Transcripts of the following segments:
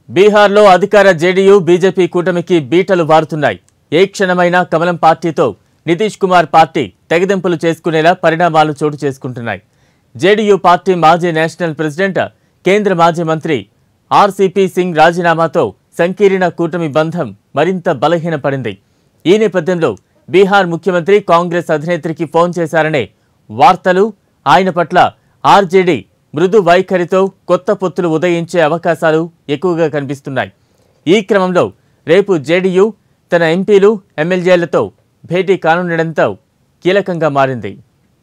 బీహార్లో అధికార JDU BJP కూటమికి బీటలు వారుతున్నాయి ఏ క్షణమైనా కమలం పార్టీతో నితీష్ కుమార్ పార్టీ తెగదెంపులు చేసుకునేలా పరిణామాలు చోటు చేసుకుంటున్నాయి జేడీయూ పార్టీ మాజీ నేషనల్ ప్రెసిడెంట్ కేంద్ర మాజీ మంత్రి ఆర్సీపీ సింగ్ రాజీనామాతో సంకీర్ణ కూటమి బంధం మరింత బలహీనపడింది ఈ నేపథ్యంలో బీహార్ ముఖ్యమంత్రి కాంగ్రెస్ అధినేత్రికి ఫోన్ చేశారనే వార్తలు ఆయన పట్ల ఆర్జేడీ మృదు వైఖరితో కొత్త పొత్తులు ఉదయించే అవకాశాలు ఎక్కువగా కనిపిస్తున్నాయి ఈ క్రమంలో రేపు జేడీయూ తన ఎంపీలు ఎమ్మెల్యేలతో భేటీ కానుండడంతో కీలకంగా మారింది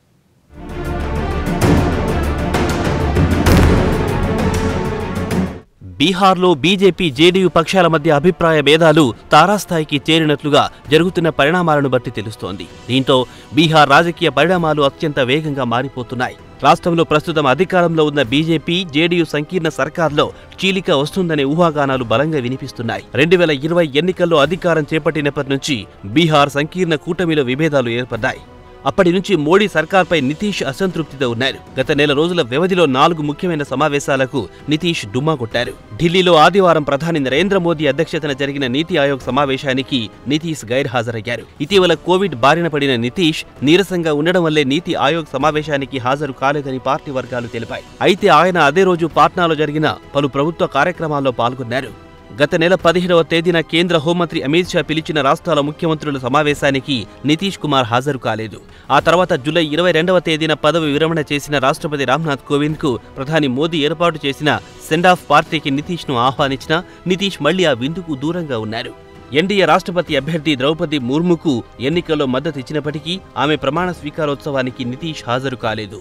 బీహార్లో బీజేపీ జేడీయూ పక్షాల మధ్య అభిప్రాయ భేదాలు తారాస్థాయికి చేరినట్లుగా జరుగుతున్న పరిణామాలను బట్టి తెలుస్తోంది దీంతో బీహార్ రాజకీయ పరిణామాలు అత్యంత వేగంగా మారిపోతున్నాయి రాష్ట్రంలో ప్రస్తుతం అధికారంలో ఉన్న బీజేపీ జేడీయూ సంకీర్ణ సర్కార్లో చీలిక వస్తుందనే ఊహాగానాలు బలంగా వినిపిస్తున్నాయి రెండు వేల ఇరవై ఎన్నికల్లో అధికారం చేపట్టినప్పటి నుంచి బీహార్ సంకీర్ణ కూటమిలో విభేదాలు ఏర్పడ్డాయి అప్పటి నుంచి మోడీ సర్కార్పై నితీష్ అసంతృప్తితో ఉన్నారు గత నెల రోజుల వ్యవధిలో నాలుగు ముఖ్యమైన సమావేశాలకు నితీష్ డుమ్మా కొట్టారు ఢిల్లీలో ఆదివారం ప్రధాని నరేంద్ర మోదీ అధ్యక్షతన జరిగిన నీతి ఆయోగ్ సమావేశానికి నితీష్ గైర్హాజరయ్యారు ఇటీవల కోవిడ్ బారిన పడిన నితీష్ నీరసంగా ఉండడం వల్లే నీతి ఆయోగ్ సమావేశానికి హాజరు కాలేదని పార్టీ వర్గాలు తెలిపాయి అయితే ఆయన అదే రోజు పాట్నాలో జరిగిన పలు ప్రభుత్వ కార్యక్రమాల్లో పాల్గొన్నారు గత నెల పదిహేడవ తేదీన కేంద్ర హోంమంత్రి అమిత్ షా పిలిచిన రాష్ట్రాల ముఖ్యమంత్రుల సమావేశానికి నితీష్ కుమార్ హాజరు కాలేదు ఆ తర్వాత జూలై ఇరవై రెండవ తేదీన పదవి విరమణ చేసిన రాష్ట్రపతి రామ్నాథ్ కోవింద్ కు ప్రధాని మోదీ ఏర్పాటు చేసిన సెండ్ ఆఫ్ పార్టీకి నితీష్ ను ఆహ్వానించినా నితీష్ మళ్లీ ఆ విందుకు దూరంగా ఉన్నారు ఎన్డీఏ రాష్ట్రపతి అభ్యర్థి ద్రౌపది ముర్ముకు ఎన్నికల్లో మద్దతు ఇచ్చినప్పటికీ ఆమె ప్రమాణ స్వీకారోత్సవానికి నితీష్ హాజరు కాలేదు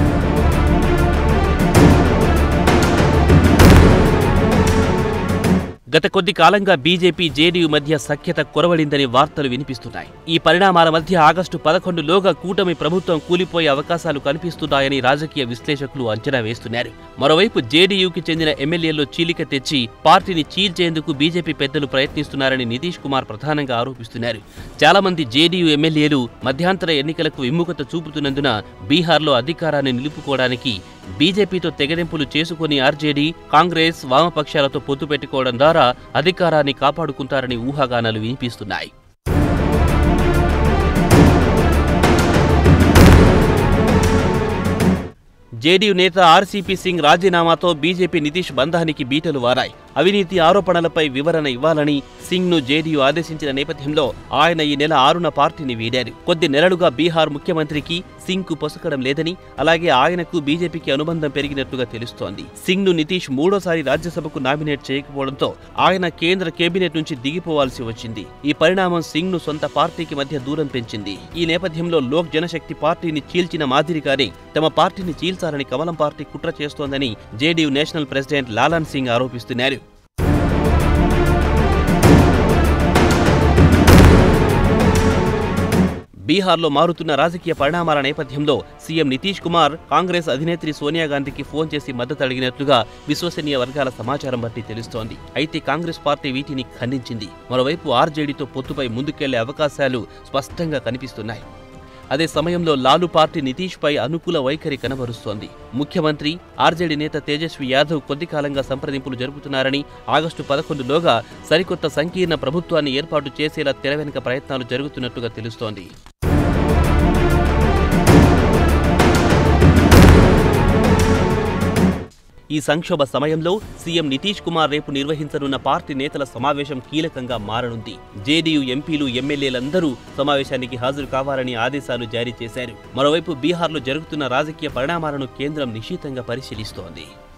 గత కొద్ది కాలంగా బీజేపీ జేడీయూ మధ్య సఖ్యత కొరవడిందని వార్తలు వినిపిస్తున్నాయి ఈ పరిణామాల మధ్య ఆగస్టు పదకొండులోగా కూటమి ప్రభుత్వం కూలిపోయే అవకాశాలు కనిపిస్తున్నాయని రాజకీయ విశ్లేషకులు అంచనా వేస్తున్నారు మరోవైపు జేడీయూకి చెందిన ఎమ్మెల్యేల్లో చీలిక తెచ్చి పార్టీని చీల్చేందుకు బీజేపీ పెద్దలు ప్రయత్నిస్తున్నారని నితీష్ కుమార్ ప్రధానంగా ఆరోపిస్తున్నారు చాలా మంది జేడీయూ ఎమ్మెల్యేలు మధ్యాంతర ఎన్నికలకు విముఖత చూపుతున్నందున బీహార్లో అధికారాన్ని నిలుపుకోవడానికి బీజేపీతో తెగదెంపులు చేసుకుని ఆర్జేడీ కాంగ్రెస్ వామపక్షాలతో పొత్తు పెట్టుకోవడం ద్వారా అధికారాన్ని కాపాడుకుంటారని ఊహాగానాలు వినిపిస్తున్నాయి జేడీయూ నేత ఆర్సీపీ సింగ్ రాజీనామాతో బీజేపీ నితీష్ బంధానికి బీటలు వారాయి అవినీతి ఆరోపణలపై వివరణ ఇవ్వాలని సింగ్ ను జేడీయూ ఆదేశించిన నేపథ్యంలో ఆయన ఈ నెల ఆరున పార్టీని వీడారు కొద్ది నెలలుగా బీహార్ ముఖ్యమంత్రికి సింగ్ కు పొసకడం లేదని అలాగే ఆయనకు బీజేపీకి అనుబంధం పెరిగినట్లుగా తెలుస్తోంది సింగ్ ను నితీష్ మూడోసారి రాజ్యసభకు నామినేట్ చేయకపోవడంతో ఆయన కేంద్ర కేబినెట్ నుంచి దిగిపోవాల్సి వచ్చింది ఈ పరిణామం సింగ్ ను సొంత పార్టీకి మధ్య దూరం పెంచింది ఈ నేపథ్యంలో లోక్ జనశక్తి పార్టీని చీల్చిన మాదిరిగానే తమ పార్టీని చీల్చాలని కమలం పార్టీ కుట్ర చేస్తోందని JDU national president Lalan Singh ఆరోపిస్తున్నారు బీహార్లో మారుతున్న రాజకీయ పరిణామాల నేపథ్యంలో సీఎం నితీష్ కుమార్ కాంగ్రెస్ అధినేత్రి సోనియా గాంధీకి ఫోన్ చేసి మద్దతు అడిగినట్లుగా విశ్వసనీయ వర్గాల సమాచారం బట్టి తెలుస్తోంది అయితే కాంగ్రెస్ పార్టీ వీటిని ఖండించింది మరోవైపు ఆర్జేడీతో పొత్తుపై ముందుకెళ్లే అవకాశాలు స్పష్టంగా కనిపిస్తున్నాయి అదే సమయంలో లాలు పార్టీ నితీష్ పై అనుకూల వైఖరి కనబరుస్తోంది ముఖ్యమంత్రి ఆర్జేడీ నేత తేజస్వి యాదవ్ కొద్ది కాలంగా సంప్రదింపులు జరుపుతున్నారని ఆగస్టు పదకొండులోగా సరికొత్త సంకీర్ణ ప్రభుత్వాన్ని ఏర్పాటు చేసేలా తెర వెనుక ప్రయత్నాలు జరుగుతున్నట్టుగా తెలుస్తోంది ఈ సంక్షోభ సమయంలో సీఎం నితీష్ కుమార్ రేపు నిర్వహించనున్న పార్టీ నేతల సమావేశం కీలకంగా మారనుంది జేడీయూ ఎంపీలు ఎమ్మెల్యేలందరూ సమావేశానికి హాజరు కావాలని ఆదేశాలు జారీ చేశారు మరోవైపు బీహార్లో జరుగుతున్న రాజకీయ పరిణామాలను కేంద్రం నిశితంగా పరిశీలిస్తోంది